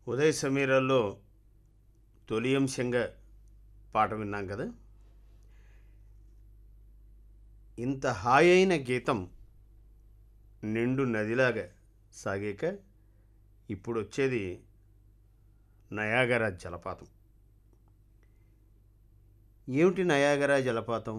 ఉదయ సమీరాల్లో తొలి అంశంగా పాట విన్నాం కదా ఇంత హాయైన గీతం నిండు నదిలాగా సాగాక ఇప్పుడు వచ్చేది నయాగరా జలపాతం ఏమిటి నయాగరా జలపాతం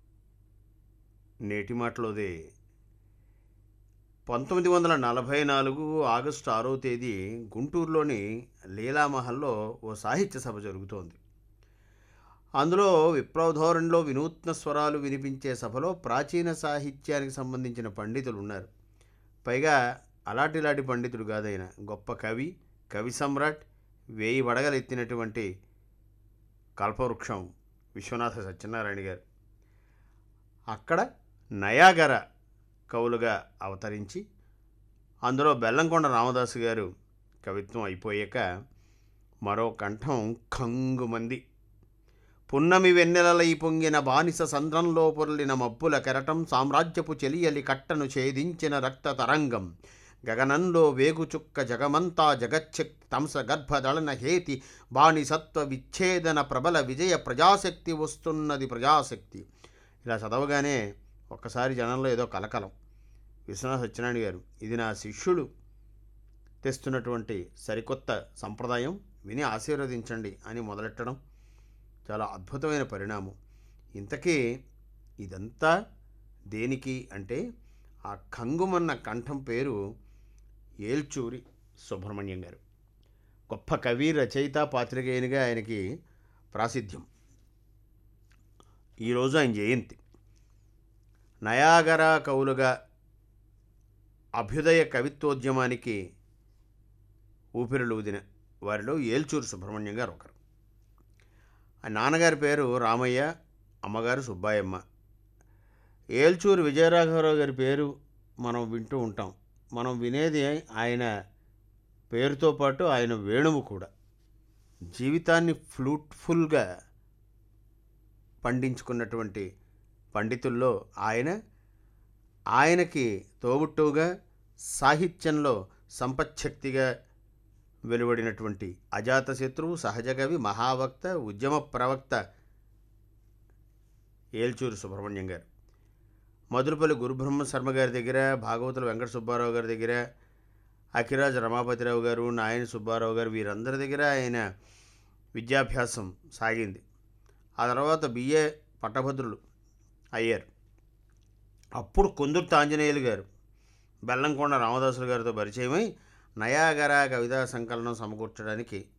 నేటి మాటలోదే పంతొమ్మిది వందల నలభై నాలుగు ఆగస్టు ఆరో తేదీ గుంటూరులోని లీలామహల్లో ఓ సాహిత్య సభ జరుగుతోంది అందులో విప్లవధోరణిలో వినూత్న స్వరాలు వినిపించే సభలో ప్రాచీన సాహిత్యానికి సంబంధించిన పండితులు ఉన్నారు పైగా అలాంటిలాంటి పండితుడు కాదైన గొప్ప కవి కవి సమ్రాట్ వేయి వడగలెత్తినటువంటి కల్పవృక్షం విశ్వనాథ సత్యనారాయణ గారు అక్కడ నయాగర కవులుగా అవతరించి అందులో బెల్లంకొండ రామదాసు గారు కవిత్వం అయిపోయాక మరో కంఠం కంగుమంది పున్నమి వెన్నెలలై పొంగిన బానిస సంద్రంలో పొర్లిన మబ్బుల కెరటం సామ్రాజ్యపు చెలియలి కట్టను ఛేదించిన రక్త తరంగం గగనంలో వేగుచుక్క జగమంతా జగచ్చక్తి తంస గర్భదళన హేతి బానిసత్వ విచ్ఛేదన ప్రబల విజయ ప్రజాశక్తి వస్తున్నది ప్రజాశక్తి ఇలా చదవగానే ఒక్కసారి జనంలో ఏదో కలకలం విశ్వనాథ సత్యనారాయణ గారు ఇది నా శిష్యుడు తెస్తున్నటువంటి సరికొత్త సంప్రదాయం విని ఆశీర్వదించండి అని మొదలెట్టడం చాలా అద్భుతమైన పరిణామం ఇంతకీ ఇదంతా దేనికి అంటే ఆ కంగుమన్న కంఠం పేరు ఏల్చూరి సుబ్రహ్మణ్యం గారు గొప్ప కవి రచయిత పాత్రికేయునిగా ఆయనకి ప్రాసిద్ధ్యం ఈరోజు ఆయన జయంతి నయాగరా కవులుగా అభ్యుదయ కవిత్వోద్యమానికి ఊపిరిలూదిన వారిలో ఏల్చూరు సుబ్రహ్మణ్యం గారు ఒకరు ఆ నాన్నగారి పేరు రామయ్య అమ్మగారు సుబ్బాయమ్మ ఏల్చూరు విజయరాఘవరావు గారి పేరు మనం వింటూ ఉంటాం మనం వినేది ఆయన పేరుతో పాటు ఆయన వేణువు కూడా జీవితాన్ని ఫ్లూట్ఫుల్గా పండించుకున్నటువంటి పండితుల్లో ఆయన ఆయనకి తోబుట్టువుగా సాహిత్యంలో సంపచ్చక్తిగా వెలువడినటువంటి అజాతశత్రువు సహజకవి మహావక్త ఉద్యమ ప్రవక్త ఏల్చూరు సుబ్రహ్మణ్యం గారు మధురపల్లి గురుబ్రహ్మ శర్మ గారి దగ్గర భాగవతుల వెంకట సుబ్బారావు గారి దగ్గర అఖిరాజ్ రమాపతిరావు గారు నాయన సుబ్బారావు గారు వీరందరి దగ్గర ఆయన విద్యాభ్యాసం సాగింది ఆ తర్వాత బిఏ పట్టభద్రులు అయ్యారు అప్పుడు కొందుర్తి ఆంజనేయులు గారు బెల్లంకొండ రామదాసులు గారితో పరిచయమై నయాగర కవితా సంకలనం సమకూర్చడానికి